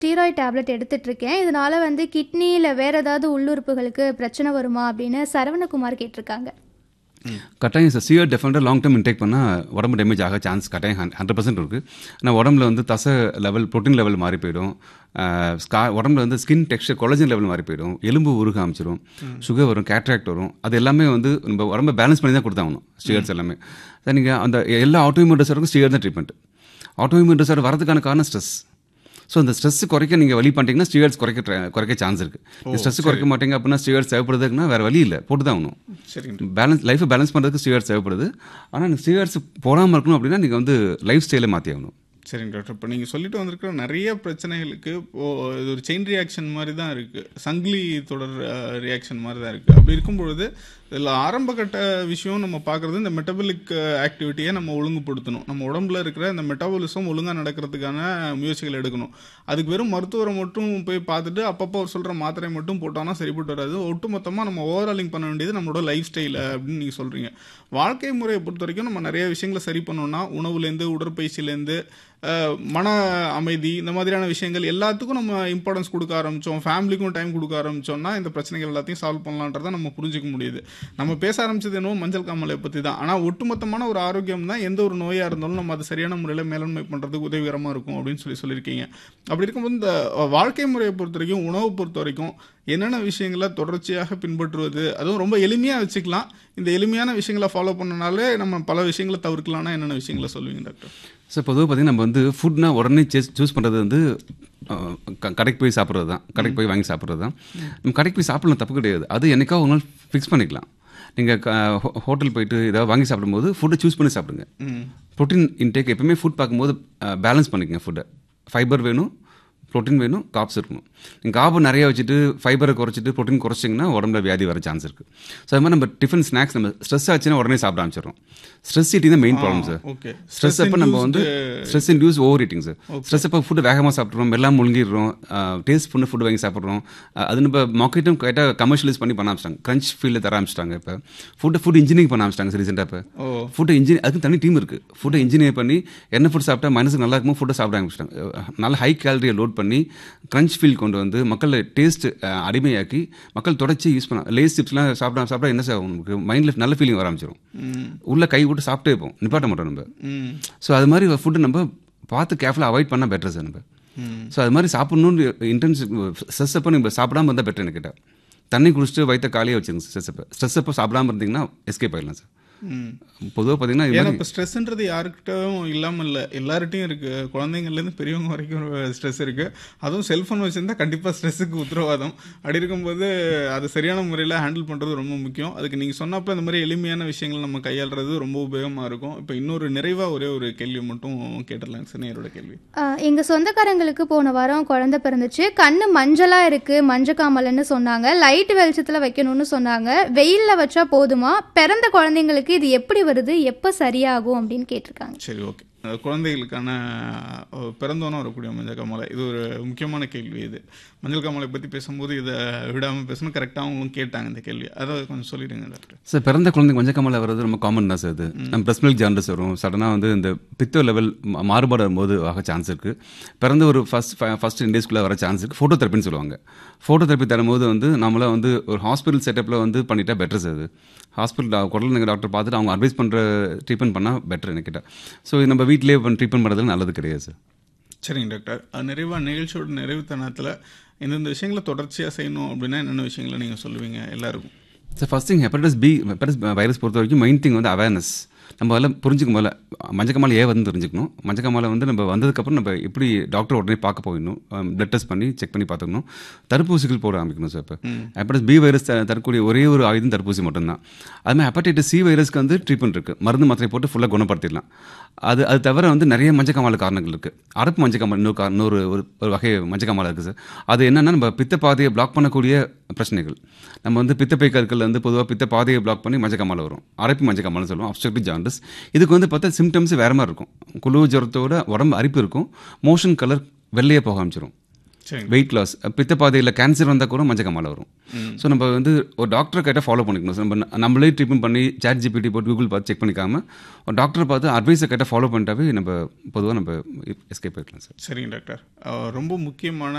steroid tablet எடுத்துட்ருக்கேன் இதனால வந்து kidney இல்லை வேறு ஏதாவது உள்ளுறுப்புகளுக்கு பிரச்சனை வருமா அப்படின்னு சரவணகுமார் கேட்டிருக்காங்க கட்டாயம் சார் சிஆர் டெஃபினட்டாக லாங் டேர்ம் இன்டேக் பண்ணால் உடம்பு டேமேஜ் ஆக சான்ஸ் கட்டாயம் ஹண்ட்ரட் பர்சன்ட் இருக்குது ஆனால் உடம்புல வந்து தசை லெவல் ப்ரோட்டீன் லெவல் மாறி போயிடும் ஆஹ் ஸ்கா உடம்புல வந்து ஸ்கின் டெக்ஸ்டர் கொலஜன் லெவல் மாறி போயிடும் எலும்பு உருக ஆரம்பிச்சிடும் சுகர் வரும் கேட்ராக்ட் வரும் அது எல்லாமே வந்து நம்ம உடம்பை பேலன்ஸ் பண்ணி தான் கொடுத்தாகணும் ஸ்டியர்ஸ் எல்லாமே சார் நீங்கள் அந்த எல்லா ஆட்டோமியூன் டிசார்டுக்கும் ஸ்டியர் தான் ட்ரீட்மெண்ட் ஆட்டோமியூன் டிசார்டு வரதுக்கான காரணம் ஸ்ட்ரெஸ் ஸோ அந்த ஸ்ட்ரெஸ் குறைக்க நீங்கள் வழி பண்ணிட்டீங்கன்னா ஸ்டியர்ஸ் குறைக்க try- குறைக்க சான்ஸ் இருக்குது ஸ்ட்ரெஸ் குறைக்க மாட்டீங்க அப்படின்னா ஸ்டியர்ஸ் தேவைப்படுதுன்னா வேறு வழி இல்லை போட்டு தான் ஆகணும் சரிங்க பேலன்ஸ் லைஃப்பை பேலன்ஸ் பண்ணுறதுக்கு ஸ்டியர்ஸ் தேவைப்படுது ஆனால் ஸ்டியர்ஸ் போடாமல் இருக்கணும் அப்படின்னா நீங்கள் வந்து லைஃப் ஸ்டைலை மாற்றி ஆகணும் சரிங்க டாக்டர் இப்போ நீங்கள் சொல்லிட்டு வந்திருக்கிற நிறைய பிரச்சனைகளுக்கு இப்போ இது ஒரு செயின் ரியாக்ஷன் மாதிரி தான் இருக்குது சங்கிலி தொடர் ரியாக்ஷன் மாதிரி தான் இருக்குது அப்படி இருக்கும்பொழுது இதில் ஆரம்ப கட்ட விஷயம் நம்ம பார்க்குறது இந்த மெட்டபாலிக் ஆக்டிவிட்டியை நம்ம ஒழுங்குபடுத்தணும் நம்ம உடம்புல இருக்கிற இந்த மெட்டபாலிசம் ஒழுங்காக நடக்கிறதுக்கான முயற்சிகள் எடுக்கணும் அதுக்கு வெறும் மருத்துவரை மட்டும் போய் பார்த்துட்டு அப்பப்போ அவர் சொல்கிற மாத்திரை மட்டும் போட்டோம்னா சரிப்பட்டு வராது ஒட்டுமொத்தமாக நம்ம ஓவராலிங் பண்ண வேண்டியது நம்மளோட லைஃப் ஸ்டைல் அப்படின்னு நீங்கள் சொல்கிறீங்க வாழ்க்கை முறையை பொறுத்த வரைக்கும் நம்ம நிறைய விஷயங்களை சரி பண்ணோம்னா உணவுலேருந்து உடற்பயிற்சியிலேருந்து அஹ், மன அமைதி இந்த மாதிரியான விஷயங்கள் எல்லாத்துக்கும் நம்ம இம்பார்ட்டன்ஸ் கொடுக்க ஆரம்பித்தோம் ஃபேமிலிக்கும் டைம் கொடுக்க ஆரம்பித்தோம்னா இந்த பிரச்சனைகள் எல்லாத்தையும் சால்வ் பண்ணலான்றதை நம்ம புரிஞ்சுக்க முடியுது நம்ம பேச ஆரம்பிச்சது என்னவோ மஞ்சள் காமலை பற்றி தான் ஆனால் ஒட்டுமொத்தமான ஒரு ஆரோக்கியம் தான் எந்த ஒரு நோயாக இருந்தாலும் நம்ம அது சரியான முறையில் மேலாண்மை பண்ணுறதுக்கு உதவிகரமாக இருக்கும் அப்படின்னு சொல்லி சொல்லியிருக்கீங்க அப்படி இருக்கும்போது இந்த வாழ்க்கை முறையை பொறுத்த வரைக்கும் உணவை பொறுத்த வரைக்கும் என்னென்ன விஷயங்களை தொடர்ச்சியாக பின்பற்றுவது அதுவும் ரொம்ப எளிமையாக வச்சுக்கலாம் இந்த எளிமையான விஷயங்களை ஃபாலோ பண்ணனாலே நம்ம பல விஷயங்களை தவிர்க்கலாம்னா என்னென்ன விஷயங்களை சொல்லுவீங்க டாக்டர் ஸோ பொதுவாக பார்த்தீங்கன்னா நம்ம வந்து ஃபுட்னா உடனே சூஸ் பண்ணுறது வந்து அஹ், க- கடைக்கு போய் சாப்பிட்றது தான் கடைக்கு போய் வாங்கி சாப்பிட்றது தான் நம்ம கடைக்கு போய் சாப்பிடலாம் தப்பு கிடையாது அது என்னைக்கா ஒரு நாள் ஃபிக்ஸ் பண்ணிக்கலாம் நீங்கள் ஹோட்டல் போயிட்டு ஏதாவது வாங்கி சாப்பிடும்போது ஃபுட்டை சூஸ் பண்ணி சாப்பிடுங்க ப்ரோட்டீன் இன்டேக் எப்பவுமே ஃபுட் பார்க்கும்போது பேலன்ஸ் பண்ணிக்கங்க ஃபுட்டை ஃபைபர் வேணும் ப்ரோட்டீன் வேணும் காப்ஸ் இருக்கணும் நீங்கள் காப்பு நிறைய வச்சுட்டு ஃபைபரை குறைச்சிட்டு ப்ரோட்டீன் குறைச்சிங்கன்னா உடம்புல வியாதி வர சான்ஸ் இருக்குது ஸோ அது மாதிரி நம்ம டிஃபன் ஸ்நாக்ஸ் நம்ம ஸ்ட்ரெஸ் ஆச்சுன்னா உடனே சாப்பிட ஆரம்பிச்சிடும் ஸ்ட்ரெஸ் ஈட்டிங் தான் main problem sir okay stress அப்போ நம்ம வந்து stress induce over eating sir stress அப்போ ஃபுட்டு வேகமாக சாப்பிட்றோம் எல்லாம் முழுங்கிடுறோம் டேஸ்ட் பண்ணி ஃபுட்டு வாங்கி சாப்பிட்றோம் அஹ் அது நம்ம மார்க்கெட்டும் கேட்டால் கமர்ஷியலைஸ் பண்ணி பண்ண ஆரம்பிச்சிட்டாங்க கிரன்ச் ஃபீல்டில் தர ஆரம்பிச்சிட்டாங்க இப்போ ஃபுட்டு ஃபுட் இன்ஜினியரிங் பண்ண ஆரம்பிச்சிட்டாங்க ரீசெண்டாக இப்போ ஓ ஃபுட்டை இன்ஜினியர் அதுக்கு தனி டீம் இருக்குது ஃபுட்டை இன்ஜினியர் பண்ணி என்ன ஃபுட் சாப்பிட்டா மனசுக்கு நல்லா இருக்குமோ ஃபுட்டை சாப்பிட ஆரம்பிச்சிட்டாங்க நல்ல ஹை கேலரியை லோட் பண்ணி கிரன்ச் ஃபீல் கொண்டு வந்து மக்களை டேஸ்ட் அடிமையாக்கி மக்கள் தொடர்ச்சி யூஸ் பண்ண லேஸ் சிப்ஸ்லாம் சாப்பிட சாப்பிட்டா என்ன சார் உங்களுக்கு மைண்டில் நல்ல ஃபீலிங் வர ஆரம்பிச்சிடும் உள்ள கை விட்டு சாப்பிட்டே இருப்போம் நிப்பாட்ட மாட்டோம் நம்ம ம் ஸோ அது மாதிரி ஃபுட்டு நம்ம பார்த்து கேர்ஃபுல்லாக அவாய்ட் பண்ணால் பெட்டர் சார் நம்ம ஸோ அது மாதிரி சாப்பிட்ணுன்னு இன்டென்ஸ் ஸ்ட்ரெஸ் அப்போ நீங்கள் சாப்பிடாம இருந்தால் பெட்டர் எனக்கு கேட்டால் தண்ணி குடிச்சிட்டு வயிற்ற காலியாக வச்சுருங்க ஸ்ட்ரெஸ் அப்போ ஸ்ட்ரெஸ் அப்போ சாப்பிடாம இருந்தீங்கன்னா எஸ்கேப் ஆயிடலாம் சார் ம் பொதுவாக பார்த்தீங்கன்னா இது ஏன்னா மாதிரி இப்போ ஸ்ட்ரெஸ்ன்றது யாருக்கிட்டும் இல்லாமல் இல்லை எல்லார்ட்டையும் இருக்கு குழந்தைங்கள்லேருந்து பெரியவங்க வரைக்கும் ஸ்ட்ரெஸ் இருக்கு அதுவும் செல்ஃபோன் வச்சிருந்தா கண்டிப்பாக ஸ்ட்ரெஸ்ஸுக்கு உத்தரவாதம் அப்படி இருக்கும்போது அது சரியான முறையில் ஹேண்டில் பண்ணுறது ரொம்ப முக்கியம் அதுக்கு நீங்கள் சொன்னப்போ இந்த மாதிரி எளிமையான விஷயங்கள் நம்ம கையாளுறது ரொம்ப உபயோகமாக இருக்கும் இப்போ இன்னொரு நிறைவாக ஒரே ஒரு கேள்வி மட்டும் கேட்டுடலாங்க சார் நேரோட கேள்வி எங்கள் சொந்தக்காரங்களுக்கு போன வாரம் குழந்தை பிறந்துச்சு கண்ணு மஞ்சளாக இருக்குது மஞ்சக்காமலன்னு சொன்னாங்க லைட் வெளிச்சத்தில் வைக்கணும்னு சொன்னாங்க வெயிலில் வச்சா போதுமா பிறந்த குழந்தைங்களுக்கு இது எப்படி வருது எப்போ சரியாகும் அப்படின்னு கேட்டிருக்காங்க சரி ஓகே அஹ் குழந்தைகளுக்கான அஹ், பிறந்தோன்னே வரக்கூடிய மஞ்சள் காமாலை இது ஒரு முக்கியமான கேள்வி இது மஞ்சள் காமாலை பற்றி பேசும்போது இதை விடாமல் பேசணும் கரெக்டாக அவங்களும் கேட்டாங்க இந்த கேள்வி அதை கொஞ்சம் சொல்லிடுங்க டாக்டர் சார் பிறந்த குழந்தைங்க மஞ்சக்கமலை வர்றது ரொம்ப காமன் தான் சார் அது நம்ம பிரஸ் மில்க் ஜாண்டஸ் வரும் சடனாக வந்து இந்த பித்த லெவல் மாறுபாடு வரும்போது ஆக சான்ஸ் இருக்குது பிறந்த ஒரு ஃபஸ்ட் ஃபஸ்ட் டேஸ்க்குள்ளே வர சான்ஸ் இருக்குது ஃபோட்டோ தெரப்பின்னு சொல்லுவாங்க ஃபோட்டோ தெரப்பி தரும்போது வந்து நம்மளாம் வந்து ஒரு ஹாஸ்பிட்டல் செட்டப்பில் வந்து பண்ணிட்டா பெட்டர் சார் அது ஹாஸ்பிட்டல் குழந்தைங்க டாக்டர் பார்த்துட்டு அவங்க அட்வைஸ் பண்ணுற ட்ரீட்மெண்ட் பண்ணால் பெட்டர் எனக்கு கிட்ட ஸோ நம்ம வீட்டிலேயே ட்ரீட்மெண்ட் பண்ணுறது நல்லது கிடையாது சார் சரிங்க டாக்டர் அஹ், நிறைவா நிகழ்ச்சியோட நிறைவு தருணத்தில் இந்தந்த விஷயங்களை தொடர்ச்சியாக செய்யணும் அப்படின்னா என்னென்ன விஷயங்களை நீங்கள் சொல்லுவீங்க எல்லாருக்கும் sir first thing hepatitis B hepatitis virus பொறுத்த வரைக்கும் மெயின் திங் வந்து அவேர்னஸ் நம்ம எல்லாம் புரிஞ்சுக்கும் போல மஞ்சக்கமாலை ஏன் வந்து தெரிஞ்சுக்கணும் மஞ்சக்கமாலை வந்து நம்ம வந்ததுக்கப்புறம் நம்ம எப்படி டாக்டர் உடனே பார்க்க போயிடணும் பிளட் டெஸ்ட் பண்ணி செக் பண்ணி பார்த்துக்கணும் தடுப்பூசிகள் போட ஆரம்பிக்கணும் சார் இப்போ ஹெப்படைட்டிஸ் பி வைரஸ் த- தரக்கூடிய ஒரே ஒரு ஆயுதம் தடுப்பூசி மட்டும்தான் அது மாதிரி ஹெப்படைட்டிஸ் சி வைரஸ்க்கு வந்து ட்ரீட்மெண்ட் இருக்குது மருந்து மாத்திரை போட்டு ஃபுல்லாக குணப்படுத்திடலாம் அது அது தவிர வந்து நிறைய மஞ்சக்காமாலை காரணங்கள் இருக்குது அரப்பு மஞ்சக்காமல் இன்னொரு கா- இன்னொரு ஒரு ஒரு வகை மஞ்சக்காமாலை இருக்குது சார் அது என்னென்னா நம்ம பித்த பாதையை பிளாக் பண்ணக்கூடிய பிரச்சனைகள் நம்ம வந்து பித்தப்பை கற்கள் வந்து பொதுவாக பித்த பாதையை பிளாக் பண்ணி மஞ்சக்காமாலை வரும் அரைப்பு மஞ்சக்காமலை சொல்லுவோம் அப்ஸ்ட்ரக்டிவ் ஜாண்டஸ் இதுக்கு வந்து பார்த்தா சிம்டம்ஸ் வேறு மாதிரி இருக்கும் குழு ஜுரத்தோட உடம்பு அரிப்பு இருக்கும் மோஷன் கலர் வெள்ளையே போக ஆரம்பிச்சிடும் சரிங்க வெயிட் லாஸ் பித்தப்பாதையில் கேன்சர் வந்தால் கூட மஞ்சக்காமலை வரும் ஸோ நம்ம வந்து ஒரு டாக்டர் கிட்ட ஃபாலோ பண்ணிக்கணும் So, நம்ம நம்மளே ட்ரீட்மெண்ட் பண்ணி சேட் ஜிபிடி போட்டு கூகுள் பார்த்து செக் பண்ணிக்காம ஒரு டாக்டரை பார்த்து அட்வைஸை கிட்ட ஃபாலோ பண்ணிட்டாவே நம்ம பொதுவாக நம்ம எஸ்கேப் ஆகிக்கலாம் சார் சரிங்க டாக்டர் அஹ் ரொம்ப முக்கியமான